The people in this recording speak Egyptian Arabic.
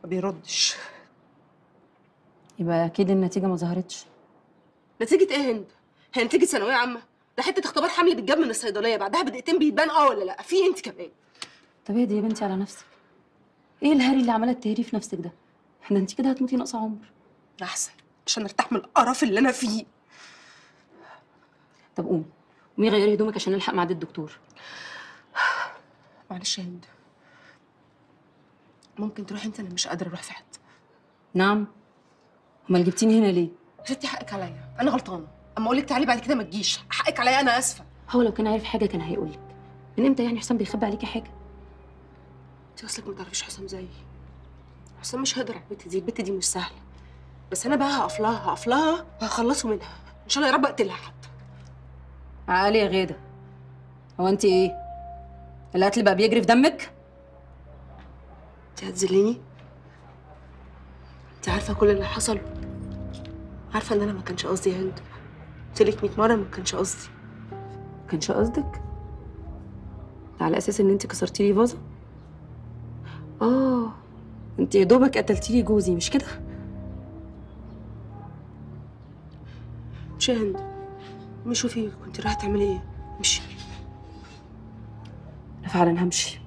ما بيردش يبقى اكيد النتيجه ما ظهرتش نتيجه ايه هند هي نتيجه ثانويه عامه ده حته اختبار حمل بيتجاب من الصيدليه بعدها بدقيقتين بيبان اه ولا لا في انت كمان طب اهدي يا بنتي على نفسك ايه الهري اللي عماله تهري في نفسك ده ده انت كده هتموتي ناقصه عمر احسن عشان ارتاح من القرف اللي انا فيه طب قومي قومي غيري هدومك عشان نلحق ميعاد الدكتور معلش يا هند ممكن تروحي انت انا مش قادره اروح في حته نعم امال جبتيني هنا ليه يا ستي حقك عليا انا غلطانه اما اقول لك تعالي بعد كده ما تجيش حقك عليا انا اسفه هو لو كان عارف حاجه كان هيقول لك من امتى يعني حسام بيخبي عليكي حاجه انت اصلك ما تعرفيش حسام زيي حسام مش هيقدر على البت دي البت دي مش سهله بس انا بقى هقف لها هقف لها وهخلصه منها ان شاء الله يا رب اقتلها حتى عالي يا غاده هو انت ايه القتل بقى بيجري في دمك انت هتذليني انت عارفه كل اللي حصل عارفه ان انا ما كانش قصدي يا هند قلت لك 100 مره ما كانش قصدي كانش قصدك ده على اساس ان انت كسرتي لي فازه اه انت يا دوبك قتلتي لي جوزي مش كده مش يا هند مش شوفي كنت رايحه تعملي ايه مشي انا فعلا همشي